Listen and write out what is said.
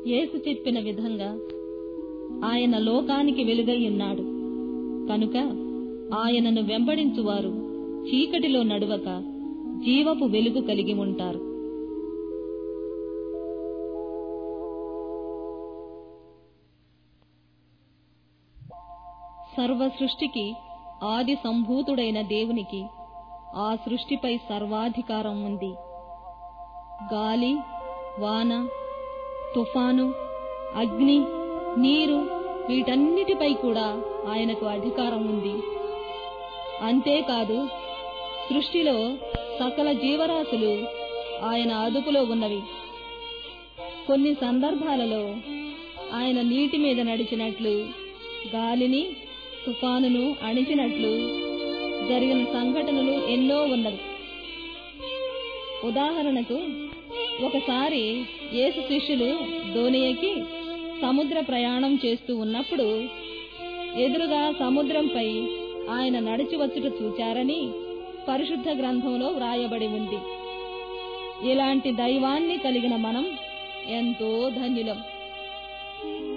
యేసు చెప్పిన విధంగా ఆయన లోకానికి వెలుగై ఉన్నాడు కనుక ఆయనను వెంబడించువారు చీకటిలో నడువక జీవపు వెలుగు కలిగి ఉంటారు సర్వ సృష్టికి ఆది సంభూతుడైన దేవునికి ఆ సృష్టిపై సర్వాధికారం ఉంది గాలి వాన తుఫాను అగ్ని నీరు వీటన్నిటిపై కూడా ఆయనకు అధికారం ఉంది అంతేకాదు సృష్టిలో సకల జీవరాశులు ఆయన అదుపులో ఉన్నవి కొన్ని సందర్భాలలో ఆయన నీటి మీద నడిచినట్లు గాలిని తుఫానును అణిచినట్లు జరిగిన సంఘటనలు ఎన్నో ఉన్నవి ఉదాహరణకు ఒకసారి యేసు శిష్యులు దోణి ఎక్కి సముద్ర ప్రయాణం చేస్తూ ఉన్నప్పుడు ఎదురుగా సముద్రంపై ఆయన నడిచి వచ్చుట చూచారని పరిశుద్ధ గ్రంథంలో వ్రాయబడి ఉంది ఇలాంటి దైవాన్ని కలిగిన మనం ఎంతో ధన్యులం